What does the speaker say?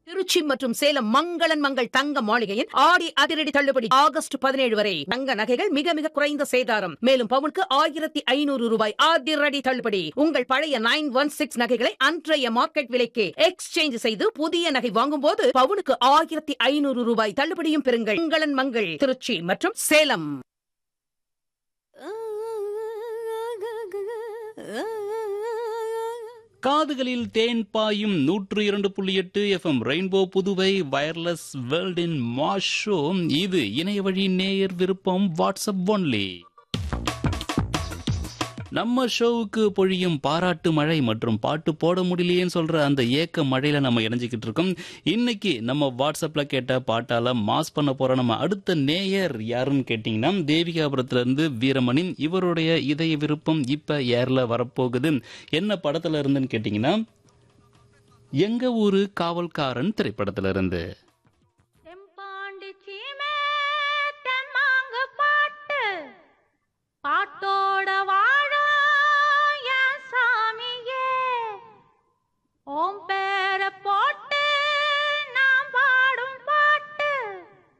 திருச்சி மற்றும் சேலம் மங்களன் மங்கள் தங்க மாளிகையின் ஆடி அதிரடி தள்ளுபடி ஆகஸ்ட் பதினேழு வரை தங்க நகைகள் மிக மிக குறைந்த சேதாரம் மேலும் பவுனுக்கு ஆயிரத்தி ஐநூறு ரூபாய் அதிரடி தள்ளுபடி உங்கள் பழைய நைன் ஒன் சிக்ஸ் நகைகளை அன்றைய மார்க்கெட் விலைக்கு எக்ஸ்சேஞ்ச் செய்து புதிய நகை வாங்கும் போது பவுனுக்கு ஆயிரத்தி ஐநூறு ரூபாய் தள்ளுபடியும் பெறுங்கள் மங்களன் மங்கள் திருச்சி மற்றும் சேலம் காதுகளில் தேன் பாயும் நூற்று இரண்டு புள்ளி எட்டு எஃப்எம் ரெயின்போ புதுவை வயர்லெஸ் வேர்ல்டின் மாஸ் ஷோ இது இணைய வழி நேயர் விருப்பம் வாட்ஸ்அப் ஒன்லி நம்ம ஷோவுக்கு பொழியும் பாராட்டு மழை மற்றும் பாட்டு போட முடியலையேன்னு சொல்ற அந்த ஏக்க மழையில நம்ம இணைஞ்சிக்கிட்டு இருக்கோம் இன்னைக்கு நம்ம வாட்ஸ்அப்ல கேட்ட பாட்டால மாஸ் பண்ண போற நம்ம அடுத்த நேயர் யாருன்னு கேட்டீங்கன்னா தேவிகாபுரத்துல இருந்து வீரமணி இவருடைய இதய விருப்பம் இப்ப ஏர்ல வரப்போகுது என்ன படத்துல இருந்துன்னு கேட்டீங்கன்னா எங்க ஊரு காவல்காரன் திரைப்படத்துல இருந்து செம்பாண்டி சீமை